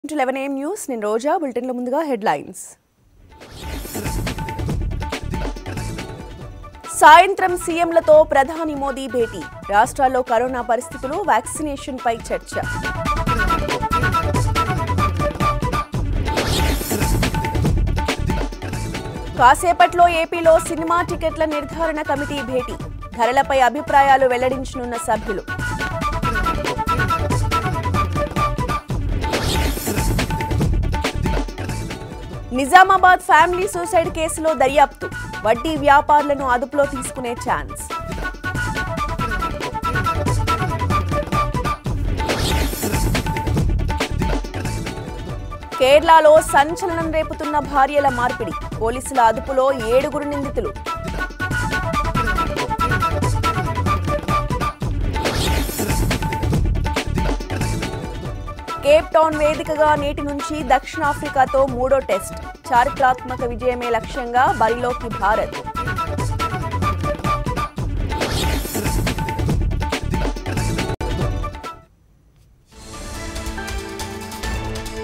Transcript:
to eleven AM news నేను రోజా బులెటిన్ల ముందుగా headlines సాయంత్రం సీఎంలతో ప్రధాని మోదీ భేటీ రాష్ట్రాల్లో కరోనా పరిస్థితులు వ్యాక్సినేషన్ పై చర్చ కాసేపట్లో ఏపీలో సినిమా టికెట్ల నిర్ధారణ కమిటీ భేటీ ధరలపై అభిప్రాయాలు వెల్లడించనున్న సభ్యులు నిజామాబాద్ ఫ్యామిలీ సూసైడ్ కేసులో దర్యాప్తు వడ్డీ వ్యాపారులను అదుపులో తీసుకునే ఛాన్స్ కేరళలో సంచలనం రేపుతున్న భార్యల మార్పిడి పోలీసుల అదుపులో ఏడుగురు నిందితులు కేప్ టౌన్ వేదికగా నేటి నుంచి దక్షిణాఫ్రికాతో మూడో టెస్ట్ చారిత్రాత్మక విజయమే లక్ష్యంగా బరిలోకి భారత్